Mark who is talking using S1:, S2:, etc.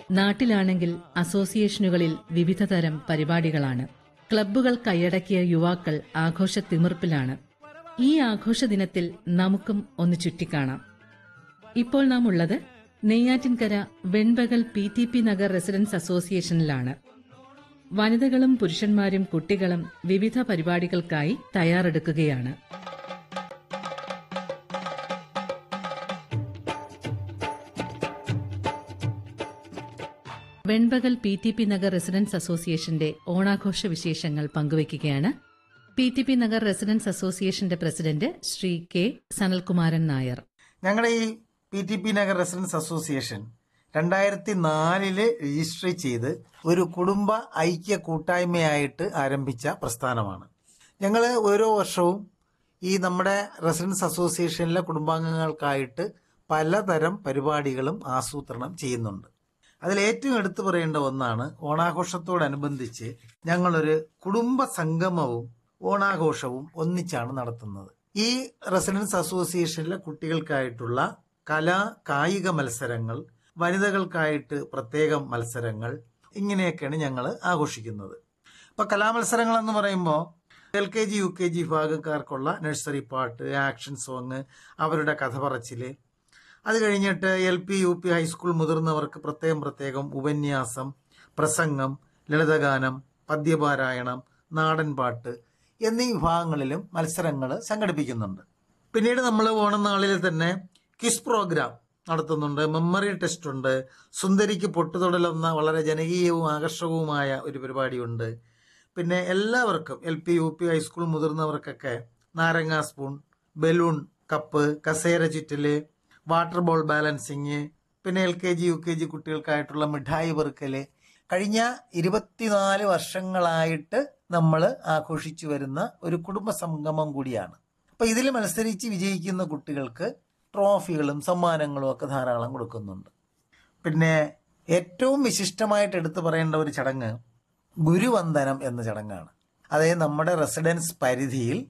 S1: നാട്ടിലാണെങ്കിൽ അസോസിയേഷനുകളിൽ വിവിധതരം പരിപാടികളാണ് ക്ലബ്ബുകൾ കൈയടക്കിയ യുവാക്കൾ ആഘോഷ തിമിർപ്പിലാണ് ഈ ആഘോഷ ദിനത്തിൽ നമുക്കും ഒന്ന് ചുറ്റിക്കാണാം ഇപ്പോൾ നാം ഉള്ളത് Neyyattinkara Venpakal P T P Nagar residents അസോസിയേഷനിലാണ് വനിതകളും പുരുഷന്മാരും കുട്ടികളും വിവിധ പരിപാടികൾക്കായി തയ്യാറെടുക്കുകയാണ് Venpakal P T P Nagar residents അസോസിയേഷന്റെ ഓണാഘോഷ വിശേഷങ്ങൾ പങ്കുവയ്ക്കുകയാണ് P T P Nagar residents അസോസിയേഷന്റെ പ്രസിഡന്റ് ശ്രീ കെ സനൽകുമാരൻ നായർ
S2: ഞങ്ങളുടെ ഈ P T P Nagar residents association രണ്ടായിരത്തി നാലില് രജിസ്റ്റർ ചെയ്ത് ഒരു കുടുംബ ഐക്യ കൂട്ടായ്മയായിട്ട് ആരംഭിച്ച പ്രസ്ഥാനമാണ് ഞങ്ങൾ ഓരോ വർഷവും ഈ നമ്മുടെ റെസിഡൻസ് അസോസിയേഷനിലെ കുടുംബാംഗങ്ങൾക്കായിട്ട് പലതരം പരിപാടികളും ആസൂത്രണം ചെയ്യുന്നുണ്ട് അതിൽ ഏറ്റവും എടുത്തു പറയേണ്ട ഒന്നാണ് ഓണാഘോഷത്തോടനുബന്ധിച്ച് ഞങ്ങളൊരു കുടുംബ സംഗമവും ഓണാഘോഷവും ഒന്നിച്ചാണ് നടത്തുന്നത് ഈ റെസിഡൻസ് അസോസിയേഷനിലെ കുട്ടികൾക്കായിട്ടുള്ള കലാ കായിക മത്സരങ്ങൾ വനിതകൾക്കായിട്ട് പ്രത്യേകം മത്സരങ്ങൾ ഇങ്ങനെയൊക്കെയാണ് ഞങ്ങൾ ആഘോഷിക്കുന്നത് ഇപ്പൊ കലാമത്സരങ്ങൾ എന്ന് പറയുമ്പോൾ L K G U K G വിഭാഗക്കാർക്കുള്ള നഴ്സറി പാട്ട് ആക്ഷൻ സോങ് അവരുടെ കഥ പറച്ചില് അത് കഴിഞ്ഞിട്ട് L P U P high school മുതിർന്നവർക്ക് പ്രത്യേകം പ്രത്യേകം ഉപന്യാസം പ്രസംഗം ലളിതഗാനം പദ്യപാരായണം നാടൻ പാട്ട് എന്നീ വിഭാഗങ്ങളിലും മത്സരങ്ങൾ സംഘടിപ്പിക്കുന്നുണ്ട് പിന്നീട് നമ്മൾ ഓണനാളിൽ തന്നെ ക്വിസ് പ്രോഗ്രാം നടത്തുന്നുണ്ട് മെമ്മറി ടെസ്റ്റ് ഉണ്ട് സുന്ദരിക്ക് പൊട്ടുതൊടലെന്ന വളരെ ജനകീയവും ആകർഷകവുമായ ഒരു പരിപാടിയുണ്ട് പിന്നെ എല്ലാവർക്കും L P U P high school മുതിർന്നവർക്കൊക്കെ നാരങ്ങ സ്പൂൺ ബലൂൺ കപ്പ് കസേര ചുറ്റല് വാട്ടർ ബോൾ ബാലൻസിങ് പിന്നെ L K G U K G കുട്ടികൾക്കായിട്ടുള്ള മിഠായി പെറുക്കല് കഴിഞ്ഞ ഇരുപത്തിനാല് വർഷങ്ങളായിട്ട് നമ്മൾ ആഘോഷിച്ചു വരുന്ന ഒരു കുടുംബ സംഗമം കൂടിയാണ് അപ്പൊ ഇതിൽ മത്സരിച്ച് വിജയിക്കുന്ന കുട്ടികൾക്ക് ട്രോഫികളും സമ്മാനങ്ങളും ഒക്കെ ധാരാളം കൊടുക്കുന്നുണ്ട് പിന്നെ ഏറ്റവും വിശിഷ്ടമായിട്ട് എടുത്തു പറയേണ്ട ഒരു ചടങ്ങ് ഗുരുവന്ദനം എന്ന ചടങ്ങാണ് അതായത് നമ്മുടെ റെസിഡൻസ് പരിധിയിൽ